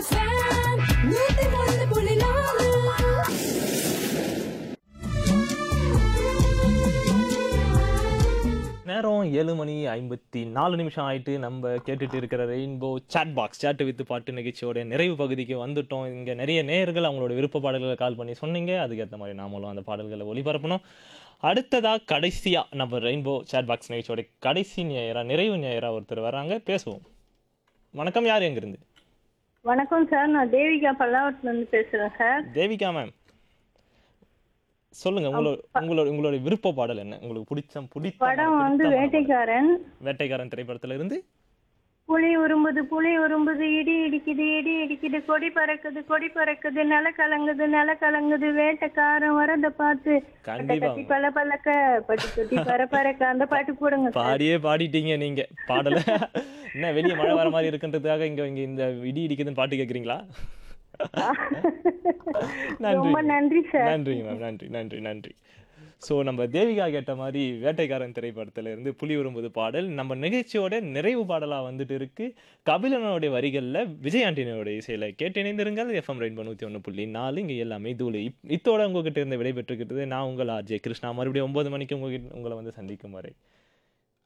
Stand நூத்தி ஒன்று புள்ளி நாலு நேரம் ஏழு மணி ஐம்பத்தி நாலு நிமிஷம் ஆயிட்டு நம்ம கேட்டுட்டு இருக்கிற rainbow chat box chat with பாட்டு நிகழ்ச்சியோட நிறைவு பகுதிக்கு வந்துட்டோம் இங்கே நிறைய நேயர்கள் அவங்களோட விருப்ப பாடல்களை கால் பண்ணி சொன்னீங்க அதுக்கேற்ற மாதிரி நாமளும் அந்த பாடல்களை ஒளிபரப்பணும் அடுத்ததா கடைசியா நம்ம ரெயின்போ சாட் பாக்ஸ் நிகழ்ச்சியோட கடைசி நேயரா நிறைவு நேயரா ஒருத்தர் வராங்க பேசுவோம் வணக்கம் யார் எங்கிருந்து வணக்கம் சார் நான் தேவிகா பல்லாவரத்துல இருந்து பேசுறேன் சார் தேவிகா மேம் சொல்லுங்க உங்களோட உங்களோட உங்களோட விருப்ப பாடல் என்ன உங்களுக்கு பிடிச்ச பிடித்த படம் வந்து பிடித்தமான பாடல். வேட்டைக்காரன் வேட்டைக்காரன் திரைப்படத்துல இருந்து புலி உரும்புது புலி உரும்புது இடி இடிக்குது இடி இடிக்குது கொடி பறக்குது கொடி பறக்குது நில கலங்குது நில கலங்குது வேட்டைக்காரன் வரத பார்த்து கண்டிப்பா கட்டி பல பல்லக்க பட்டி தொட்டி பற பறக்க அந்த பாட்டு போடுங்க சார் பாடியே பாடிட்டீங்க நீங்க பாடல என்ன வெளிய மழை வர மாதிரி இருக்குன்றதுக்காக இங்க இங்க இந்த இடி இடிக்குதுன்னு பாட்டு கேக்குறீங்களா ரொம்ப நன்றி சார் நன்றிங்க மேம் நன்றி நன்றி நன்றி ஸோ நம்ம தேவிகா கேட்ட மாதிரி வேட்டைக்காரன் திரைப்படத்துல இருந்து புலி உரும்புது பாடல் நம்ம நிகழ்ச்சியோட நிறைவு பாடலா வந்துட்டு இருக்கு கபிலனுடைய வரிகள்ல விஜய் ஆண்டனியோட இசையில கேட்டு இணைந்திருங்கள் எஃப்எம் ரெயின்போ நூற்றி ஒன்று புள்ளி நாலு இங்க எல்லாமே தூளு இப் இத்தோட உங்ககிட்ட இருந்து விடைபெற்றுக்கிட்டது நான் உங்கள் ஆர்ஜே கிருஷ்ணா மறுபடியும் ஒன்பது மணிக்கு உங்ககிட்ட உங்களை வந்து சந்திக்கும் வரை